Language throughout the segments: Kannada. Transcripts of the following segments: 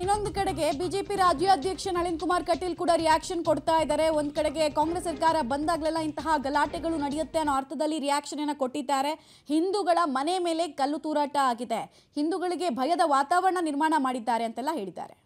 ಇನ್ನೊಂದು ಕಡೆಗೆ ಬಿಜೆಪಿ ರಾಜ್ಯಾಧ್ಯಕ್ಷ ನಳಿನ್ ಕುಮಾರ್ ಕಟೀಲ್ ಕೂಡ ರಿಯಾಕ್ಷನ್ ಕೊಡ್ತಾ ಇದ್ದಾರೆ ಒಂದ್ ಕಡೆಗೆ ಕಾಂಗ್ರೆಸ್ ಸರ್ಕಾರ ಬಂದಾಗಲೆಲ್ಲ ಇಂತಹ ಗಲಾಟೆಗಳು ನಡೆಯುತ್ತೆ ಅನ್ನೋ ಅರ್ಥದಲ್ಲಿ ರಿಯಾಕ್ಷನ್ ಅನ್ನ ಕೊಟ್ಟಿದ್ದಾರೆ ಹಿಂದೂಗಳ ಮನೆ ಮೇಲೆ ಕಲ್ಲು ತೂರಾಟ ಆಗಿದೆ ಹಿಂದೂಗಳಿಗೆ ಭಯದ ವಾತಾವರಣ ನಿರ್ಮಾಣ ಮಾಡಿದ್ದಾರೆ ಅಂತೆಲ್ಲ ಹೇಳಿದ್ದಾರೆ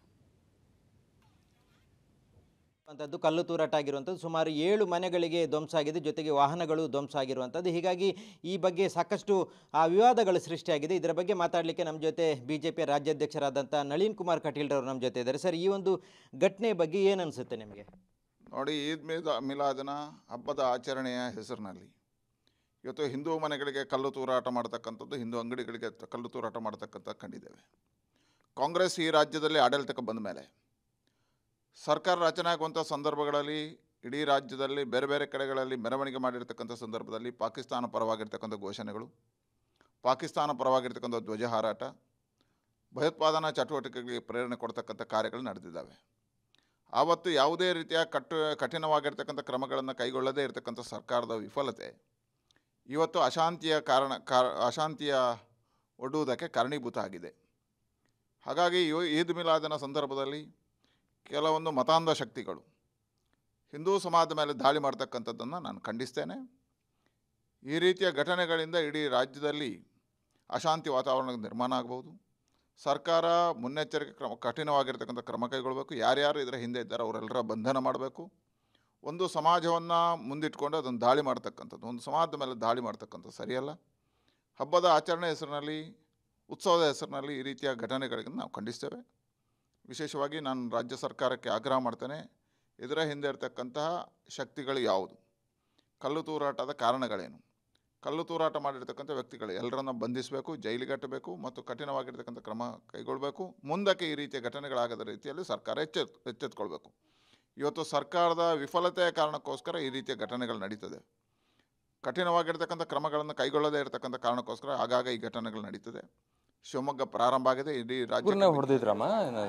ಅಂತದ್ದು ಕಲ್ಲು ತೂರಾಟ ಆಗಿರುವಂಥದ್ದು ಸುಮಾರು ಏಳು ಮನೆಗಳಿಗೆ ಧ್ವಂಸ ಆಗಿದೆ ಜೊತೆಗೆ ವಾಹನಗಳು ಧ್ವಂಸ ಆಗಿರುವಂಥದ್ದು ಹೀಗಾಗಿ ಈ ಬಗ್ಗೆ ಸಾಕಷ್ಟು ಆ ವಿವಾದಗಳು ಸೃಷ್ಟಿಯಾಗಿದೆ ಇದರ ಬಗ್ಗೆ ಮಾತಾಡಲಿಕ್ಕೆ ನಮ್ಮ ಜೊತೆ ಬಿ ಜೆ ಪಿಯ ರಾಜ್ಯಾಧ್ಯಕ್ಷರಾದಂಥ ನಳಿನ್ ಕುಮಾರ್ ಕಟೀಲ್ರವರು ನಮ್ಮ ಜೊತೆ ಇದ್ದಾರೆ ಸರ್ ಈ ಒಂದು ಘಟನೆ ಬಗ್ಗೆ ಏನು ಅನಿಸುತ್ತೆ ನಿಮಗೆ ನೋಡಿ ಈದ್ ಮಿಲಾ ಮಿಲಾದನ ಹಬ್ಬದ ಆಚರಣೆಯ ಹೆಸರಿನಲ್ಲಿ ಇವತ್ತು ಹಿಂದೂ ಮನೆಗಳಿಗೆ ಕಲ್ಲು ತೂರಾಟ ಮಾಡ್ತಕ್ಕಂಥದ್ದು ಹಿಂದೂ ಅಂಗಡಿಗಳಿಗೆ ತ- ಕಲ್ಲು ತೂರಾಟ ಮಾಡ್ತಕ್ಕಂಥ ಕಂಡಿದ್ದೇವೆ ಕಾಂಗ್ರೆಸ್ ಈ ರಾಜ್ಯದಲ್ಲಿ ಆಡಳಿತಕ್ಕೆ ಬಂದ ಮೇಲೆ ಸರ್ಕಾರ ರಚನೆ ಆಗುವಂಥ ಸಂದರ್ಭಗಳಲ್ಲಿ ಇಡೀ ರಾಜ್ಯದಲ್ಲಿ ಬೇರೆ ಬೇರೆ ಕಡೆಗಳಲ್ಲಿ ಮೆರವಣಿಗೆ ಮಾಡಿರ್ತಕ್ಕಂಥ ಸಂದರ್ಭದಲ್ಲಿ ಪಾಕಿಸ್ತಾನ ಪರವಾಗಿರ್ತಕ್ಕಂಥ ಘೋಷಣೆಗಳು ಪಾಕಿಸ್ತಾನ ಪರವಾಗಿರ್ತಕ್ಕಂಥ ಧ್ವಜ ಹಾರಾಟ ಭಯೋತ್ಪಾದನಾ ಚಟುವಟಿಕೆಗಳಿಗೆ ಪ್ರೇರಣೆ ಕೊಡ್ತಕ್ಕಂಥ ಕಾರ್ಯಗಳು ನಡೆದಿದ್ದಾವೆ ಆವತ್ತು ಯಾವುದೇ ರೀತಿಯ ಕಟ್ಟು ಕಠಿಣವಾಗಿರ್ತಕ್ಕಂಥ ಕ್ರಮಗಳನ್ನು ಕೈಗೊಳ್ಳದೇ ಇರತಕ್ಕಂಥ ಸರ್ಕಾರದ ವಿಫಲತೆ ಇವತ್ತು ಅಶಾಂತಿಯ ಕಾರಣ ಕಾರ ಅಶಾಂತಿಯ ಒಡ್ಡುವುದಕ್ಕೆ ಕಾರಣೀಭೂತ ಆಗಿದೆ ಹಾಗಾಗಿ ಯೋ- ಈದ್ ಮಿಲಾದಿನ ಸಂದರ್ಭದಲ್ಲಿ ಕೆಲವೊಂದು ಮತಾಂಧ ಶಕ್ತಿಗಳು ಹಿಂದೂ ಸಮಾಜದ ಮೇಲೆ ದಾಳಿ ಮಾಡ್ತಕ್ಕಂಥದ್ದನ್ನು ನಾನು ಖಂಡಿಸ್ತೇನೆ ಈ ರೀತಿಯ ಘಟನೆಗಳಿಂದ ಇಡೀ ರಾಜ್ಯದಲ್ಲಿ ಅಶಾಂತಿ ವಾತಾವರಣ ನಿರ್ಮಾಣ ಆಗ್ಬೋದು ಸರ್ಕಾರ ಮುನ್ನೆಚ್ಚರಿಕೆ ಕ್ರಮ ಕಠಿಣವಾಗಿರ್ತಕ್ಕಂಥ ಕ್ರಮ ಕೈಗೊಳ್ಳಬೇಕು ಯಾರ್ಯಾರು ಇದರ ಹಿಂದೆ ಇದ್ದಾರೆ ಅವರೆಲ್ಲರ ಬಂಧನ ಮಾಡಬೇಕು ಒಂದು ಸಮಾಜವನ್ನು ಮುಂದಿಟ್ಕೊಂಡು ಅದನ್ನು ದಾಳಿ ಮಾಡ್ತಕ್ಕಂಥದ್ದು ಒಂದು ಸಮಾಜದ ಮೇಲೆ ದಾಳಿ ಮಾಡ್ತಕ್ಕಂಥದ್ದು ಸರಿಯಲ್ಲ ಹಬ್ಬದ ಆಚರಣೆ ಹೆಸರಿನಲ್ಲಿ ಉತ್ಸವದ ಹೆಸರಿನಲ್ಲಿ ಈ ರೀತಿಯ ಘಟನೆಗಳಿಗೆ ನಾವು ಖಂಡಿಸ್ತೇವೆ ವಿಶೇಷವಾಗಿ ನಾನು ರಾಜ್ಯ ಸರ್ಕಾರಕ್ಕೆ ಆಗ್ರಹ ಮಾಡ್ತೇನೆ ಇದರ ಹಿಂದೆ ಇರತಕ್ಕಂತಹ ಶಕ್ತಿಗಳು ಯಾವುದು ಕಲ್ಲು ತೂರಾಟದ ಕಾರಣಗಳೇನು ಕಲ್ಲು ತೂರಾಟ ಮಾಡಿರ್ತಕ್ಕಂಥ ವ್ಯಕ್ತಿಗಳು ಎಲ್ಲರನ್ನ ಬಂಧಿಸಬೇಕು ಜೈಲಿಗೆ ಕಟ್ಟಬೇಕು ಮತ್ತು ಕಠಿಣವಾಗಿರ್ತಕ್ಕಂಥ ಕ್ರಮ ಕೈಗೊಳ್ಳಬೇಕು ಮುಂದಕ್ಕೆ ಈ ರೀತಿಯ ಘಟನೆಗಳಾಗದ ರೀತಿಯಲ್ಲಿ ಸರ್ಕಾರ ಎಚ್ಚೆತ್ ಎಚ್ಚೆತ್ಕೊಳ್ಬೇಕು ಇವತ್ತು ಸರ್ಕಾರದ ವಿಫಲತೆಯ ಕಾರಣಕ್ಕೋಸ್ಕರ ಈ ರೀತಿಯ ಘಟನೆಗಳು ನಡೀತದೆ ಕಠಿಣವಾಗಿರ್ತಕ್ಕಂಥ ಕ್ರಮಗಳನ್ನು ಕೈಗೊಳ್ಳದೇ ಇರತಕ್ಕಂಥ ಕಾರಣಕ್ಕೋಸ್ಕರ ಆಗಾಗ ಈ ಘಟನೆಗಳು ನಡೀತದೆ ಶಿವಮೊಗ್ಗ ಪ್ರಾರಂಭ ಆಗಿದೆ ಇಡೀ ಇವ್ರನ್ನ ರಾಜ್ಯ ಹೊಡೆದಿದ್ರಮ್ಮ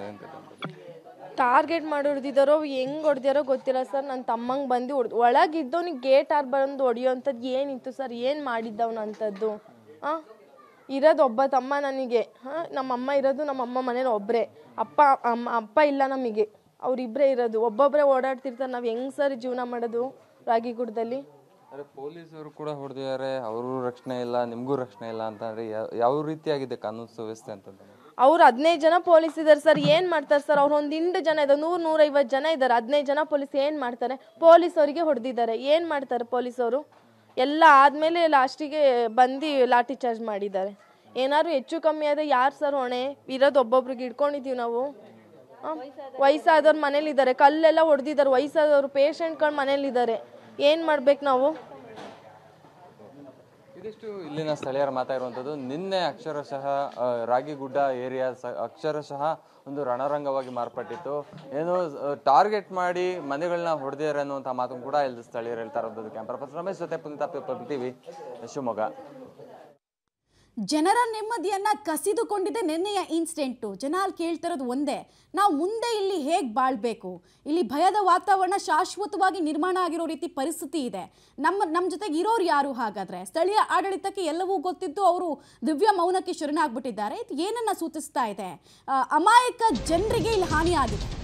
ಟಾರ್ಗೆಟ್ ಮಾಡಿ ಹೊಡೆದಿದ್ದಾರೋ ಹೆಂಗ್ ಹೊಡೆದಿರೋ ಗೊತ್ತಿಲ್ಲ ಸರ್ ನನ್ನ ತಮ್ಮಂಗೆ ಬಂದು ಹೊಡ್ದು ಒಳಗಿದ್ದವನಿಗೆ ಗೇಟ್ ಆರ್ ಬಂದು ಹೊಡಿಯೋಂಥದ್ದು ಏನಿತ್ತು ಸರ್ ಏನು ಮಾಡಿದ್ದವನು ಅಂಥದ್ದು ಹಾಂ ಇರೋದು ಒಬ್ಬ ತಮ್ಮ ನನಗೆ ಹಾಂ ನಮ್ಮಮ್ಮ ಇರೋದು ನಮ್ಮಮ್ಮ ಮನೇಲಿ ಒಬ್ಬರೇ ಅಪ್ಪ ಅಮ್ಮ ಅಪ್ಪ ಇಲ್ಲ ನಮಗೆ ಅವರಿಬ್ಬರೇ ಇರೋದು ಒಬ್ಬೊಬ್ಬರೇ ಓಡಾಡ್ತಿರ್ತಾರೆ ನಾವು ಹೆಂಗ್ ಸರ್ ಜೀವನ ಮಾಡೋದು ರಾಗಿಗುಡದಲ್ಲಿ ಅರೆ ಪೊಲೀಸರು ಕೂಡ ಹೊಡೆದಿದ್ದಾರೆ ಅವರು ರಕ್ಷಣೆ ಇಲ್ಲ ನಿಮಗೂ ರಕ್ಷಣೆ ಇಲ್ಲ ಅಂತಂದ್ರೆ ಯಾವ- ಯಾವ ರೀತಿಯಾಗಿದೆ ಕಾನೂನು ಸುವ್ಯವಸ್ಥೆ ಅಂತಂದ್ರೆ ಅವ್ರು ಹದಿನೈದು ಜನ ಪೊಲೀಸ್ ಇದ್ದಾರೆ ಸರ್ ಏನು ಮಾಡ್ತಾರೆ ಸರ್ ಅವ್ರು ಒಂದು ಹಿಂಡು ಜನ ಇದ್ದಾರೆ ನೂರು ನೂರೈವತ್ತು ಜನ ಇದ್ದಾರೆ ಹದಿನೈದು ಜನ ಪೊಲೀಸ್ ಏನು ಮಾಡ್ತಾರೆ ಪೊಲೀಸ್ ಅವರಿಗೆ ಹೊಡೆದಿದ್ದಾರೆ ಏನು ಮಾಡ್ತಾರೆ ಪೊಲೀಸವರು ಎಲ್ಲ ಆದಮೇಲೆ ಲಾಸ್ಟಿಗೆ ಬಂದು ಲಾಠಿ ಚಾರ್ಜ್ ಮಾಡಿದ್ದಾರೆ ಏನಾದ್ರು ಹೆಚ್ಚು ಕಮ್ಮಿ ಆದರೆ ಯಾರು ಸರ್ ಹೊಣೆ ಇರೋದು ಒಬ್ಬೊಬ್ರಿಗೆ ಇಟ್ಕೊಂಡಿದ್ದೀವಿ ನಾವು ಆ? ವಯಸ್ಸಾದವ್ರ ಮನೇಲಿದ್ದಾರೆ ಕಲ್ಲೆಲ್ಲ ಹೊಡೆದಿದ್ದಾರೆ ವಯಸ್ಸಾದವರು ಪೇಷಂಟ್ಗಳು ಮನೇಲಿದ್ದಾರೆ ಏನು ಮಾಡ್ಬೇಕು ನಾವು ಇದಿಷ್ಟು ಇಲ್ಲಿನ ಸ್ಥಳೀಯರು ಮಾತಾಡಿರುವಂಥದ್ದು ನಿನ್ನೆ ಅಕ್ಷರಶಃ ಆ, ರಾಗಿಗುಡ್ಡ ಏರಿಯಾ ಸ ಅಕ್ಷರಶಃ ಒಂದು ರಣರಂಗವಾಗಿ ಮಾರ್ಪಟ್ಟಿತ್ತು ಏನು ಟಾರ್ಗೆಟ್ ಮಾಡಿ ಮನೆಗಳನ್ನ ಹೊಡೆದಿದ್ದಾರೆ ಅನ್ನುವಂಥ ಮಾತು ಕೂಡ ಇಲ್ಲಿ ಸ್ಥಳೀಯರು ಹೇಳ್ತಾ ಇರೋದು ಕ್ಯಾಂಪರ್ ಪರ್ಸನ್ ರಮೇಶ್ ಜೊತೆ ಪುನೀತ ಪಬ್ಲಿಕ್ ಟಿವಿ ಶಿವಮೊಗ್ಗ ಜನರ ನೆಮ್ಮದಿಯನ್ನ ಕಸಿದುಕೊಂಡಿದೆ ನಿನ್ನೆಯ ಇನ್ಸಿಡೆಂಟು ಜನ ಅಲ್ಲಿ ಕೇಳ್ತಿರೋದು ಒಂದೇ ನಾವು ಮುಂದೆ ಇಲ್ಲಿ ಹೇಗೆ ಬಾಳ್ಬೇಕು ಇಲ್ಲಿ ಭಯದ ವಾತಾವರಣ ಶಾಶ್ವತವಾಗಿ ನಿರ್ಮಾಣ ಆಗಿರೋ ರೀತಿ ಪರಿಸ್ಥಿತಿ ಇದೆ ನಮ್ಮ ನಮ್ಮ ಜೊತೆಗೆ ಇರೋರು ಯಾರು ಹಾಗಾದ್ರೆ ಸ್ಥಳೀಯ ಆಡಳಿತಕ್ಕೆ ಎಲ್ಲವೂ ಗೊತ್ತಿದ್ದು ಅವರು ದಿವ್ಯ ಮೌನಕ್ಕೆ ಶರಣಾಗ್ಬಿಟ್ಟಿದ್ದಾರೆ ಇದು ಏನನ್ನ ಸೂಚಿಸ್ತಾ ಇದೆ ಆ, ಅಮಾಯಕ ಜನರಿಗೆ ಇಲ್ಲಿ ಹಾನಿ ಆಗಿದೆ